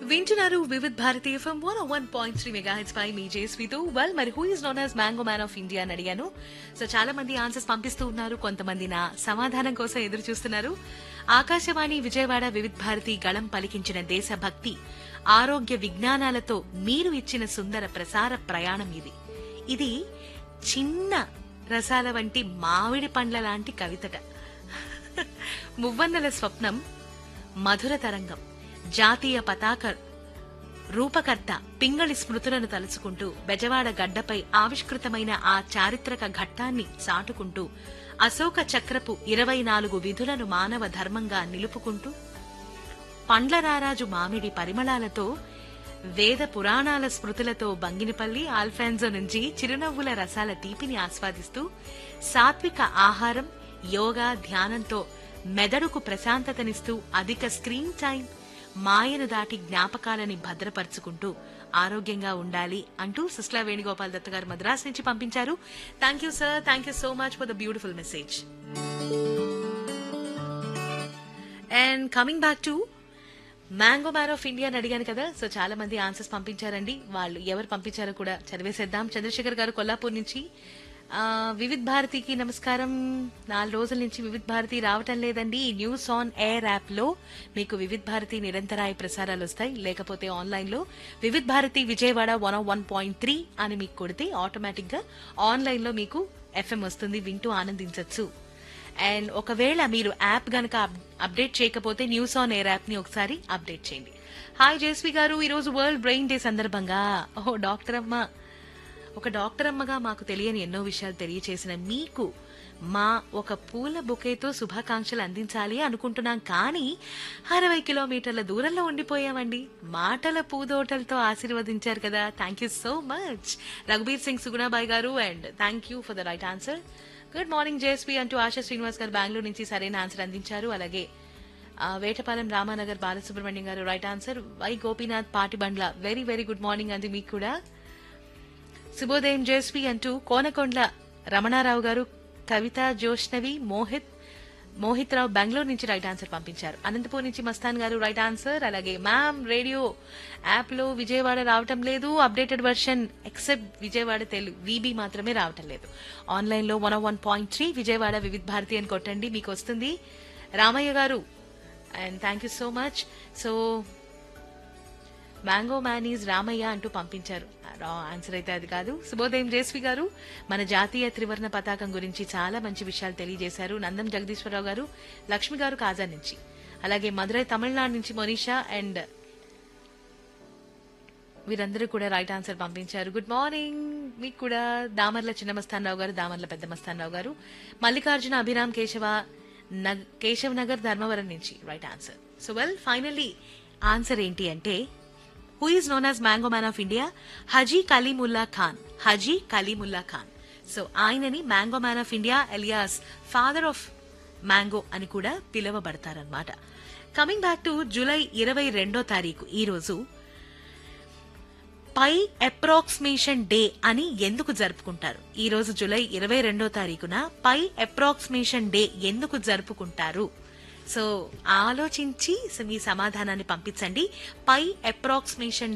వింటున్నారు Vividh Bharati FM one one point three మెగా హెచ్ పై మీ జేస్వితో వెల్ మరి who is known as mango man of India అని అడిగాను సో చాలా మంది ఆన్సర్స్ పంపిస్తూ ఉన్నారు కొంతమంది నా సమాధానం కోసం ఎదురు చూస్తున్నారు ఆకాశవాణి విజయవాడ వివిధ్ భారతి గళం పలికించిన దేశభక్తి ఆరోగ్య విజ్ఞానాలతో మీరు ఇచ్చిన సుందర ప్రసార ప్రయాణం ఇది ఇది చిన్న రసాల వంటి మామిడి పండ్ల లాంటి కవితట మువ్వన్నెల స్వప్నం మధుర తరంగం జాతీయ పతాక రూపకర్త పింగళి స్మృతులను తలుచుకుంటూ బెజవాడ గడ్డపై ఆవిష్కృతమైన ఆ చారిత్రక ఘట్టాన్ని చాటుకుంటూ అశోక చక్రపు ఇరవై నాలుగు విధులను మానవ ధర్మంగా నిలుపుకుంటూ పండ్లరారాజు మామిడి పరిమళాలతో వేద పురాణాల స్మృతులతో బంగినపల్లి ఆల్ఫాన్జో నుంచి చిరునవ్వుల రసాల తీపిని ఆస్వాదిస్తూ సాత్విక ఆహారం యోగా ధ్యానంతో మెదడుకు ప్రశాంతతనిస్తూ అధిక స్క్రీన్ టైం మాయను దాటి జ్ఞాపకాలని భద్రపరుచుకుంటూ ఆరోగ్యంగా ఉండాలి అంటూ సుస్లా వేణుగోపాల్ దత్త గారు మద్రాస్ నుంచి పంపించారు thank you sir thank you so much for the beautiful message and coming back to mango man of India అని అడిగాను కదా సో చాలా మంది ఆన్సర్స్ పంపించారండి వాళ్ళు ఎవరు పంపించారో కూడా చదివేసేద్దాం చంద్రశేఖర్ గారు కొల్లాపూర్ నుంచి ఆ, వివిధ్ భారతికి నమస్కారం నాలుగు రోజుల నుంచి వివిధ్ భారతి రావటం లేదండి న్యూస్ ఆన్ ఎయిర్ యాప్ లో మీకు వివిధ్ భారతి నిరంతరాయ ప్రసారాలు వస్తాయి లేకపోతే ఆన్లైన్ లో Vividh Bharati Vijayawada one one point three అని మీకు కొడితే ఆటోమేటిక్ గా ఆన్లైన్ లో మీకు ఎఫ్ఎం వస్తుంది వింటూ ఆనందించవచ్చు అండ్ ఒకవేళ మీరు యాప్ గనక అప్- అప్డేట్ చేయకపోతే న్యూస్ ఆన్ ఎయిర్ యాప్ ని ఒకసారి అప్డేట్ చేయండి హాయ్ జేస్వి గారు ఈరోజు వరల్డ్ బ్రెయిన్ డే సందర్భంగా ఓహో డాక్టర్ అమ్మ ఒక డాక్టర్ అమ్మగా మాకు తెలియని ఎన్నో విషయాలు తెలియచేసిన మీకు మా ఒక పూల బొకేతో శుభాకాంక్షలు అందించాలి అనుకుంటున్నాం కానీ అరవై కిలోమీటర్ల దూరంలో ఉండిపోయామండి మాటల పూదోటలతో ఆశీర్వదించారు కదా thank you so much Raghubir Singh Sugunabai garu and thank you for the right answer good morning JSP అంటూ ఆశా శ్రీనివాస్ గారు బెంగళూరు నుంచి సరైన ఆన్సర్ అందించారు అలాగే ఆ, Vetapalem Ramanagar Balasubrahmanyam garu right answer Y Gopinath Patibandla very very good morning అంది మీకు కూడా శుభోదయం జయశ్రీ అంటూ కోనకొండ్ల రమణారావు గారు కవిత జోష్నవి మోహిత్ మోహిత్ రావు బెంగళూరు నుంచి రైట్ ఆన్సర్ పంపించారు అనంతపూర్ నుంచి మస్తాన్ గారు రైట్ ఆన్సర్ అలాగే మ్యామ్ రేడియో యాప్ లో విజయవాడ రావటం లేదు updated version except Vijayawada Telugu VB మాత్రమే రావటం లేదు ఆన్లైన్ లో one one point three Vijayawada Vividh Bharati అని కొట్టండి మీకు వస్తుంది Ramaiah garu and thank you so much so mango man is Ramaiah అంటూ పంపించారు రా ఆన్సర్ అయితే అది కాదు శుభోదయం జేస్వి గారు మన జాతీయ త్రివర్ణ పతాకం గురించి చాలా మంచి విషయాలు తెలియజేశారు నందం జగదీశ్వరరావు గారు లక్ష్మి గారు కాజా నుంచి అలాగే మదురై తమిళనాడు నుంచి మొనీషా అండ్ వీరందరూ కూడా రైట్ ఆన్సర్ పంపించారు గుడ్ మార్నింగ్ మీకు కూడా దామర్ల చిన్నమస్తానరావు గారు దామర్ల పెద్ద మస్తానరావు గారు మల్లికార్జున అభిరామ్ కేశవ నగ్- కేశవ్ నగర్ ధర్మవరం నుంచి right answer so well finally answer ఏంటి అంటే who is known as mango man of India Haji Kaleemullah Khan Haji Kaleemullah Khan so ఆయనని mango man of India alias father of mango అని కూడా పిలువబడతారన్నమాట కమింగ్ బ్యాక్ టు జూలై ఇరవై రెండో తారీఖు ఈ రోజు పై అప్రాక్సిమేషన్ డే అని ఎందుకు జరుపుకుంటారు ఈ రోజు జూలై ఇరవై రెండో తారీఖున పై అప్రాక్సిమేషన్ డే ఎందుకు జరుపుకుంటారు సో ఆలోచించి మీ సమాధానాన్ని పంపించండి పై అప్రాక్సిమేషన్